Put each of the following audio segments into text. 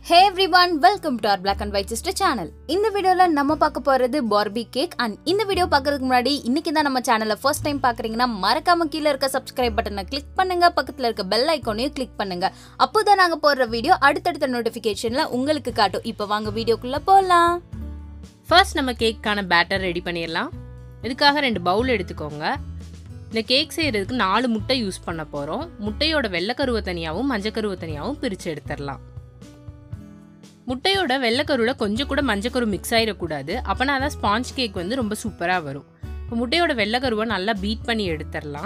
hey everyone welcome to our black and white sister channel இந்த வீடியோவில் நம்ம பார்க்க போகிறது பார்பி கேக் அண்ட் இந்த வீடியோ பார்க்கறதுக்கு முன்னாடி இன்னைக்கு தான் நம்ம சேனலை ஃபர்ஸ்ட் டைம் பார்க்குறீங்கன்னா மறக்காம கீழே இருக்க சப்ஸ்கிரைப் பட்டனை கிளிக் பண்ணுங்க பக்கத்தில் இருக்க பெல் ஐக்கானையும் கிளிக் பண்ணுங்க அப்போ தான் நாங்கள் போடுற வீடியோ அடுத்தடுத்த நோட்டிஃபிகேஷனில் உங்களுக்கு காட்டும் இப்போ வாங்க வீடியோக்குள்ளே போகலாம் ஃபர்ஸ்ட் நம்ம கேக்கான பேட்டர் ரெடி பண்ணிடலாம் இதுக்காக ரெண்டு பவுல் எடுத்துக்கோங்க இந்த கேக் செய்கிறதுக்கு நாலு முட்டை யூஸ் பண்ண போகிறோம் முட்டையோட வெள்ளைக்கருவை தனியாகவும் மஞ்சக்கருவை தனியாகவும் பிரித்து எடுத்துடலாம் முட்டையோட வெள்ளைக்கருவில் கொஞ்சம் கூட மஞ்சக்கரு மிக்ஸ் ஆகிடக்கூடாது அப்போனா தான் ஸ்பாஞ்ச் கேக் வந்து ரொம்ப சூப்பராக வரும் இப்போ முட்டையோட வெள்ளைக்கருவை நல்லா பீட் பண்ணி எடுத்துடலாம்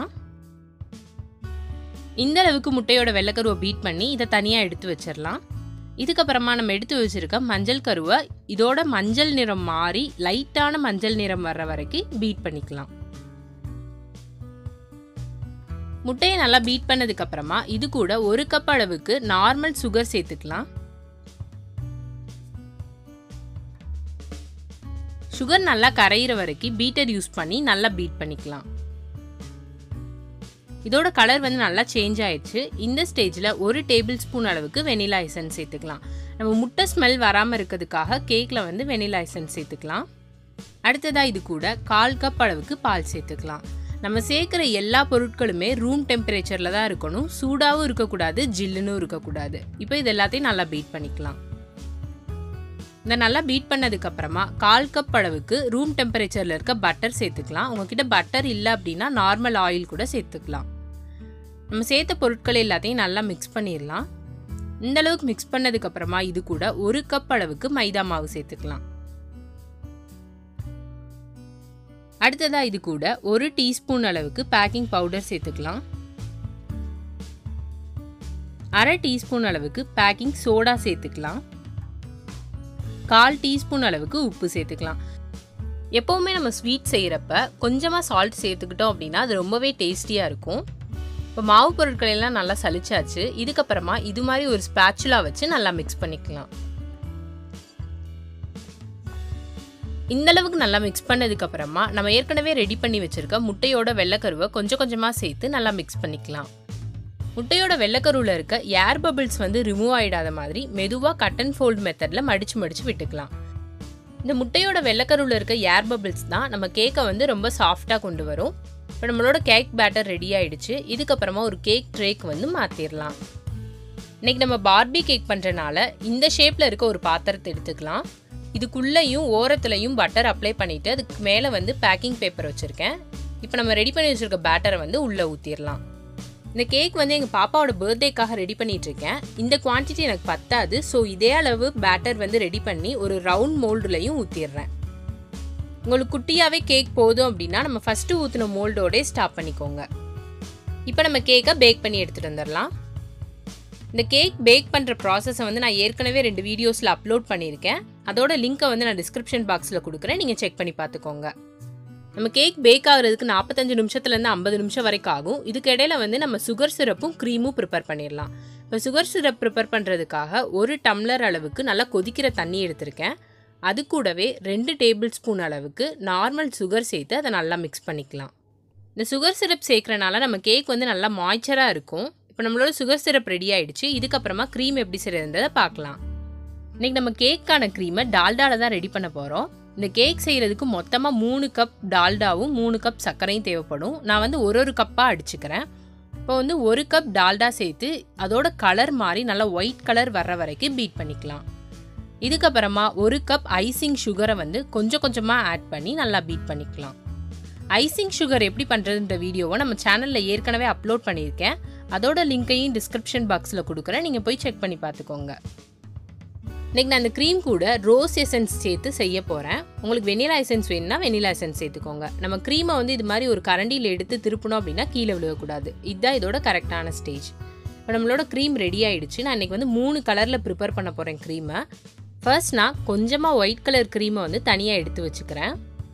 இந்த அளவுக்கு முட்டையோட வெள்ளைக்கருவை பீட் பண்ணி இதை தனியாக எடுத்து வச்சிடலாம் இதுக்கப்புறமா நம்ம எடுத்து வச்சிருக்க மஞ்சள் கருவை இதோட மஞ்சள் நிறம் மாறி லைட்டான மஞ்சள் நிறம் வர்ற வரைக்கும் பீட் பண்ணிக்கலாம் முட்டையை நல்லா பீட் பண்ணதுக்கு அப்புறமா இது கூட ஒரு கப் அளவுக்கு நார்மல் சுகர் சேர்த்துக்கலாம் சுகர் நல்லா கரையிற வரைக்கும் பீட்டர் யூஸ் பண்ணி நல்லா பீட் பண்ணிக்கலாம் இதோட கலர் வந்து நல்லா சேஞ்ச் ஆயிடுச்சு இந்த ஸ்டேஜில் ஒரு டேபிள் ஸ்பூன் அளவுக்கு வெனிலா எசன்ஸ் சேர்த்துக்கலாம் நம்ம முட்டை ஸ்மெல் வராமல் இருக்கிறதுக்காக கேக்கில் வந்து வெனிலா எசன்ஸ் சேர்த்துக்கலாம் அடுத்ததாக இது கூட கால் கப் அளவுக்கு பால் சேர்த்துக்கலாம் நம்ம சேர்க்குற எல்லா பொருட்களுமே ரூம் டெம்பரேச்சரில் தான் இருக்கணும் சூடாகவும் இருக்கக்கூடாது ஜில்லுன்னு இருக்கக்கூடாது இப்போ இது எல்லாத்தையும் நல்லா பீட் பண்ணிக்கலாம் இந்த நல்லா பீட் பண்ணதுக்கு அப்புறமா கால் கப் அளவுக்கு ரூம் டெம்பரேச்சரில் இருக்க பட்டர் சேர்த்துக்கலாம் உங்ககிட்ட பட்டர் இல்லை அப்படின்னா நார்மல் ஆயில் கூட சேர்த்துக்கலாம் நம்ம சேர்த்த பொருட்கள் எல்லாத்தையும் நல்லா மிக்ஸ் பண்ணிடலாம் இந்த அளவுக்கு மிக்ஸ் பண்ணதுக்கு அப்புறமா இது கூட ஒரு கப் அளவுக்கு மைதா மாவு சேர்த்துக்கலாம் அடுத்ததா இது கூட ஒரு டீஸ்பூன் அளவுக்கு பேக்கிங் பவுடர் சேர்த்துக்கலாம் அரை டீஸ்பூன் அளவுக்கு பேக்கிங் சோடா சேர்த்துக்கலாம் கால் டீஸ்பூன் அளவுக்கு உப்பு சேர்த்துக்கலாம் எப்போவுமே நம்ம ஸ்வீட் செய்கிறப்ப கொஞ்சமாக சால்ட் சேர்த்துக்கிட்டோம் அப்படின்னா அது ரொம்பவே டேஸ்டியாக இருக்கும் இப்போ மாவு பொருட்கள் எல்லாம் நல்லா சலிச்சாச்சு இதுக்கப்புறமா இது மாதிரி ஒரு ஸ்பேச்சுலா வச்சு நல்லா மிக்ஸ் பண்ணிக்கலாம் இந்த அளவுக்கு நல்லா மிக்ஸ் பண்ணதுக்கு அப்புறமா நம்ம ஏற்கனவே ரெடி பண்ணி வச்சிருக்க முட்டையோட வெள்ளைக்கருவை கொஞ்சம் கொஞ்சமாக சேர்த்து நல்லா மிக்ஸ் பண்ணிக்கலாம் முட்டையோட வெள்ளைக்கருவில் இருக்க ஏர் பபிள்ஸ் வந்து ரிமூவ் ஆகிடாத மாதிரி மெதுவாக கட் அண்ட் ஃபோல்ட் மெத்தடில் மடித்து மடித்து விட்டுக்கலாம் இந்த முட்டையோட வெள்ளைக்கருவில் இருக்க ஏர் பபிள்ஸ் தான் நம்ம கேக்கை வந்து ரொம்ப சாஃப்டாக கொண்டு வரும் இப்போ நம்மளோட கேக் பேட்டர் ரெடி ஆயிடுச்சு இதுக்கப்புறமா ஒரு கேக் ட்ரேக் வந்து மாற்றிடலாம் இன்னைக்கு நம்ம பார்பி கேக் பண்ணுறனால இந்த ஷேப்பில் இருக்க ஒரு பாத்திரத்தை எடுத்துக்கலாம் இதுக்குள்ளேயும் ஓரத்துலையும் பட்டர் அப்ளை பண்ணிவிட்டு அதுக்கு மேலே வந்து பேக்கிங் பேப்பர் வச்சுருக்கேன் இப்போ நம்ம ரெடி பண்ணி வச்சுருக்க பேட்டரை வந்து உள்ளே ஊற்றிடலாம் இந்த கேக் வந்து எங்கள் பாப்பாவோட பர்த்டேக்காக ரெடி பண்ணிட்டு இருக்கேன் இந்த குவான்டிட்டி எனக்கு பத்தாது ஸோ இதே அளவு பேட்டர் வந்து ரெடி பண்ணி ஒரு ரவுண்ட் மோல்டுலையும் ஊற்றிடுறேன் உங்களுக்கு குட்டியாகவே கேக் போதும் அப்படின்னா நம்ம ஃபஸ்ட்டு ஊற்றின மோல்டோடே ஸ்டாப் பண்ணிக்கோங்க இப்போ நம்ம கேக்கை பேக் பண்ணி எடுத்துகிட்டு வந்துடலாம் இந்த கேக் பேக் பண்ணுற ப்ராசஸை வந்து நான் ஏற்கனவே ரெண்டு வீடியோஸில் அப்லோட் பண்ணியிருக்கேன் அதோட லிங்க்கை வந்து நான் டிஸ்கிரிப்ஷன் பாக்ஸில் கொடுக்குறேன் நீங்கள் செக் பண்ணி பார்த்துக்கோங்க நம்ம கேக் பேக் ஆகுறதுக்கு நாற்பத்தஞ்சு நிமிஷத்துலேருந்து ஐம்பது நிமிஷம் வரைக்கும் ஆகும் இதுக்கு இடையில வந்து நம்ம சுகர் சிரப்பும் க்ரீமும் ப்ரிப்பேர் பண்ணிடலாம் இப்போ சுகர் சிரப் ப்ரிப்பேர் பண்ணுறதுக்காக ஒரு டம்ளர் அளவுக்கு நல்லா கொதிக்கிற தண்ணி எடுத்திருக்கேன் அது கூடவே ரெண்டு டேபிள் ஸ்பூன் அளவுக்கு நார்மல் சுகர் சேர்த்து அதை நல்லா மிக்ஸ் பண்ணிக்கலாம் இந்த சுகர் சிரப் சேர்க்குறனால நம்ம கேக் வந்து நல்லா மாய்ச்சராக இருக்கும் இப்போ நம்மளோட சுகர் சிரப் ரெடி ஆயிடுச்சு இதுக்கப்புறமா க்ரீம் எப்படி செய்யறதுன்றதை பார்க்கலாம் இன்றைக்கி நம்ம கேக்கான க்ரீமை டால்டாவில் தான் ரெடி பண்ண போகிறோம் இந்த கேக் செய்கிறதுக்கு மொத்தமாக மூணு கப் டால்டாவும் மூணு கப் சர்க்கரையும் தேவைப்படும் நான் வந்து ஒரு ஒரு கப்பாக அடிச்சுக்கிறேன் இப்போ வந்து ஒரு கப் டால்டா சேர்த்து அதோட கலர் மாறி நல்லா ஒயிட் கலர் வர்ற வரைக்கும் பீட் பண்ணிக்கலாம் இதுக்கப்புறமா ஒரு கப் ஐசிங் சுகரை வந்து கொஞ்சம் கொஞ்சமாக ஆட் பண்ணி நல்லா பீட் பண்ணிக்கலாம் ஐசிங் சுகர் எப்படி பண்ணுறதுன்ற வீடியோவை நம்ம சேனலில் ஏற்கனவே அப்லோட் பண்ணியிருக்கேன் அதோட லிங்க்கையும் டிஸ்கிரிப்ஷன் பாக்ஸில் கொடுக்குறேன் நீங்கள் போய் செக் பண்ணி பார்த்துக்கோங்க இன்றைக்கி நான் அந்த க்ரீம் கூட ரோஸ் எசன்ஸ் சேர்த்து செய்ய போகிறேன் உங்களுக்கு வெனிலா எசன்ஸ் வேணும்னா வெனிலா எசன்ஸ் சேர்த்துக்கோங்க நம்ம க்ரீமை வந்து இது மாதிரி ஒரு கரண்டியில் எடுத்து திருப்பணும் அப்படின்னா கீழே விழுகக்கூடாது இதுதான் இதோட கரெக்டான ஸ்டேஜ் இப்போ நம்மளோட க்ரீம் ரெடி ஆயிடுச்சு நான் இன்றைக்கி வந்து மூணு கலரில் ப்ரிப்பேர் பண்ண போகிறேன் க்ரீமை ஃபர்ஸ்ட் நான் கொஞ்சமாக ஒயிட் கலர் க்ரீமை வந்து தனியாக எடுத்து வச்சுக்கிறேன்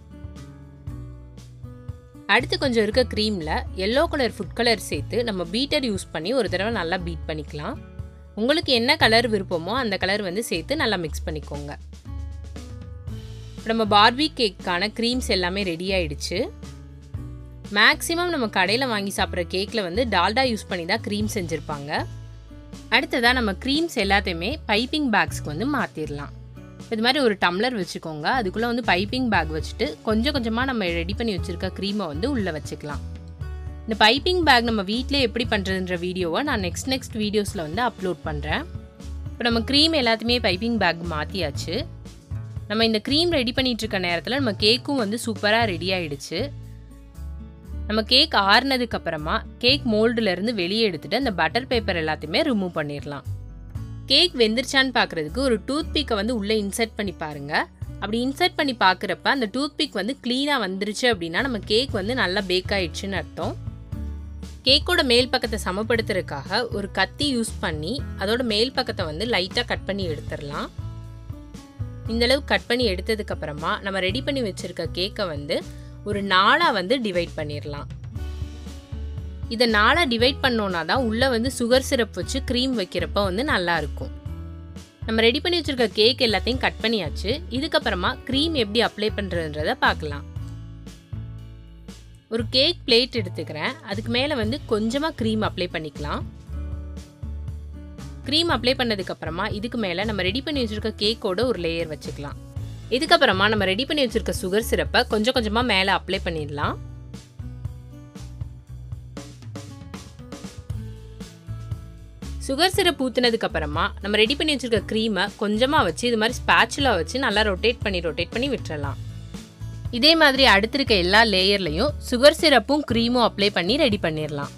அடுத்து கொஞ்சம் இருக்க க்ரீமில் எல்லோ கலர் ஃபுட் கலர் சேர்த்து நம்ம பீட்டர் யூஸ் பண்ணி ஒரு தடவை நல்லா பீட் பண்ணிக்கலாம் உங்களுக்கு என்ன கலர் விருப்பமோ அந்த கலர் வந்து சேர்த்து நல்லா மிக்ஸ் பண்ணிக்கோங்க நம்ம பார்பி கேக்கான க்ரீம்ஸ் எல்லாமே ரெடி ஆயிடுச்சு மேக்ஸிமம் நம்ம கடையில் வாங்கி சாப்பிட்ற கேக்கில் வந்து டால்டா யூஸ் பண்ணி தான் க்ரீம் செஞ்சுருப்பாங்க அடுத்ததாக நம்ம க்ரீம்ஸ் எல்லாத்தையுமே பைப்பிங் பேக்ஸ்க்கு வந்து மாற்றிடலாம் இது மாதிரி ஒரு டம்ளர் வச்சுக்கோங்க அதுக்குள்ளே வந்து பைப்பிங் பேக் வச்சுட்டு கொஞ்சம் கொஞ்சமாக நம்ம ரெடி பண்ணி வச்சுருக்க க்ரீமை வந்து உள்ளே வச்சுக்கலாம் இந்த பைப்பிங் பேக் நம்ம வீட்டிலே எப்படி பண்ணுறதுன்ற வீடியோவை நான் நெக்ஸ்ட் நெக்ஸ்ட் வீடியோஸில் வந்து அப்லோட் பண்ணுறேன் இப்போ நம்ம க்ரீம் எல்லாத்தையுமே பைப்பிங் பேக் மாற்றியாச்சு நம்ம இந்த க்ரீம் ரெடி பண்ணிட்டு இருக்க நேரத்தில் நம்ம கேக்கும் வந்து சூப்பராக ரெடி ஆயிடுச்சு நம்ம கேக் ஆறுனதுக்கு அப்புறமா கேக் மோல்டுலேருந்து வெளியே எடுத்துட்டு அந்த பட்டர் பேப்பர் எல்லாத்தையுமே ரிமூவ் பண்ணிடலாம் கேக் வெந்துருச்சான்னு பார்க்குறதுக்கு ஒரு டூத் பிக்கை வந்து உள்ளே இன்சர்ட் பண்ணி பாருங்க அப்படி இன்சர்ட் பண்ணி பார்க்குறப்ப அந்த டூத் பிக் வந்து க்ளீனாக வந்துருச்சு அப்படின்னா நம்ம கேக் வந்து நல்லா பேக் ஆயிடுச்சுன்னு அர்த்தம் கேக்கோட மேல் பக்கத்தை சமப்படுத்துறதுக்காக ஒரு கத்தி யூஸ் பண்ணி அதோட மேல் பக்கத்தை வந்து லைட்டாக கட் பண்ணி எடுத்துடலாம் இந்த அளவு கட் பண்ணி எடுத்ததுக்கு அப்புறமா நம்ம ரெடி பண்ணி வச்சிருக்க கேக்கை வந்து ஒரு நாளாக வந்து டிவைட் பண்ணிடலாம் இதை நாளாக டிவைட் பண்ணோன்னா தான் உள்ளே வந்து சுகர் சிரப் வச்சு க்ரீம் வைக்கிறப்ப வந்து நல்லா இருக்கும் நம்ம ரெடி பண்ணி வச்சிருக்க கேக் எல்லாத்தையும் கட் பண்ணியாச்சு இதுக்கப்புறமா க்ரீம் எப்படி அப்ளை பண்ணுறதுன்றத பார்க்கலாம் ஒரு கேக் பிளேட் எடுத்துக்கிறேன் அதுக்கு மேலே வந்து கொஞ்சமாக க்ரீம் அப்ளை பண்ணிக்கலாம் க்ரீம் அப்ளை பண்ணதுக்கு அப்புறமா இதுக்கு மேலே நம்ம ரெடி பண்ணி வச்சிருக்க கேக்கோட ஒரு லேயர் வச்சுக்கலாம் இதுக்கப்புறமா நம்ம ரெடி பண்ணி வச்சிருக்க சுகர் சிரப்பை கொஞ்சம் கொஞ்சமாக மேலே அப்ளை பண்ணிடலாம் சுகர் சிரப் ஊற்றுனதுக்கு அப்புறமா நம்ம ரெடி பண்ணி வச்சிருக்க க்ரீமை கொஞ்சமாக வச்சு இது மாதிரி ஸ்பேச்சுலா வச்சு நல்லா ரொட்டேட் பண்ணி ரொட்டேட் பண்ணி விட்டுறலாம் இதே மாதிரி அடுத்திருக்க எல்லா லேயர்லையும் சுகர் சிரப்பும் க்ரீமும் அப்ளை பண்ணி ரெடி பண்ணிடலாம்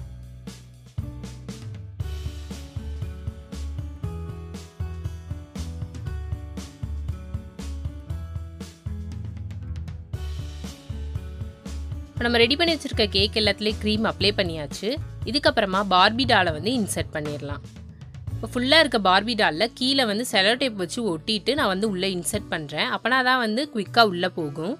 இப்போ நம்ம ரெடி பண்ணி வச்சிருக்க கேக் எல்லாத்துலேயும் க்ரீம் அப்ளை பண்ணியாச்சு இதுக்கப்புறமா பார்பி டாலை வந்து இன்சர்ட் பண்ணிடலாம் இப்போ ஃபுல்லாக இருக்க பார்பி டாலில் கீழே வந்து செலோ டேப் வச்சு ஒட்டிட்டு நான் வந்து உள்ளே இன்சர்ட் பண்ணுறேன் அப்போனா தான் வந்து குயிக்காக உள்ளே போகும்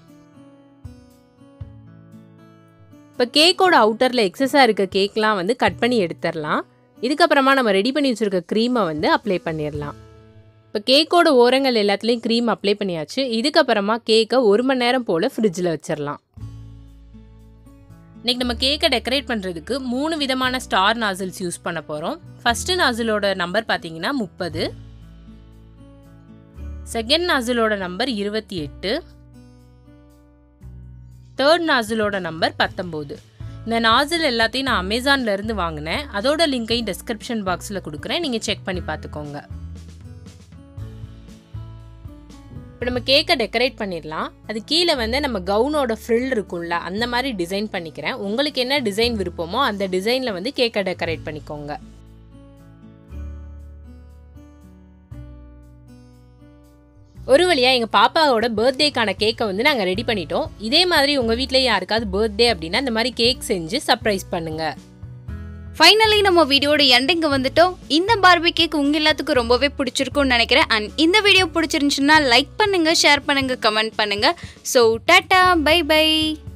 இப்போ கேக்கோட அவுட்டரில் எக்ஸஸாக இருக்க கேக்லாம் வந்து கட் பண்ணி எடுத்துடலாம் இதுக்கப்புறமா நம்ம ரெடி பண்ணி வச்சுருக்க க்ரீமை வந்து அப்ளை பண்ணிடலாம் இப்போ கேக்கோட ஓரங்கள் எல்லாத்துலேயும் க்ரீம் அப்ளை பண்ணியாச்சு இதுக்கப்புறமா கேக்கை ஒரு மணி நேரம் போல் ஃப்ரிட்ஜில் வச்சிடலாம் இன்னைக்கு நம்ம கேக்கை டெக்கரேட் பண்ணுறதுக்கு மூணு விதமான ஸ்டார் நாசில்ஸ் யூஸ் பண்ண போகிறோம் ஃபஸ்ட்டு நாசிலோட நம்பர் பார்த்தீங்கன்னா முப்பது செகண்ட் நாசிலோட நம்பர் இருபத்தி எட்டு தேர்ட் நாசிலோட நம்பர் பத்தொம்போது இந்த நாசில் எல்லாத்தையும் நான் அமேசான்ல இருந்து வாங்கினேன் அதோட லிங்கையும் டிஸ்கிரிப்ஷன் பாக்ஸில் கொடுக்குறேன் நீங்கள் செக் பண்ணி பார்த்துக்கோங்க இப்போ நம்ம கேக்கை டெக்கரேட் பண்ணிடலாம் அது கீழே வந்து நம்ம கவுனோட ஃப்ரில் இருக்கும்ல அந்த மாதிரி டிசைன் பண்ணிக்கிறேன் உங்களுக்கு என்ன டிசைன் விருப்பமோ அந்த டிசைனில் வந்து கேக்கை டெக்கரேட் பண்ணிக்கோங்க ஒரு வழியாக எங்கள் பாப்பாவோட பர்த்டேக்கான கேக்கை வந்து நாங்கள் ரெடி பண்ணிட்டோம் இதே மாதிரி உங்கள் வீட்டில் யாருக்காவது பர்த்டே அப்படின்னா இந்த மாதிரி கேக் செஞ்சு சர்ப்ரைஸ் பண்ணுங்கள் ஃபைனலி நம்ம வீடியோட எண்டிங்க வந்துட்டோம் இந்த பார்பி கேக் உங்க எல்லாத்துக்கும் ரொம்பவே பிடிச்சிருக்கும்னு நினைக்கிறேன் அண்ட் இந்த வீடியோ பிடிச்சிருந்துச்சுன்னா லைக் பண்ணுங்க ஷேர் பண்ணுங்க கமெண்ட் பண்ணுங்க ஸோ டாட்டா பை பை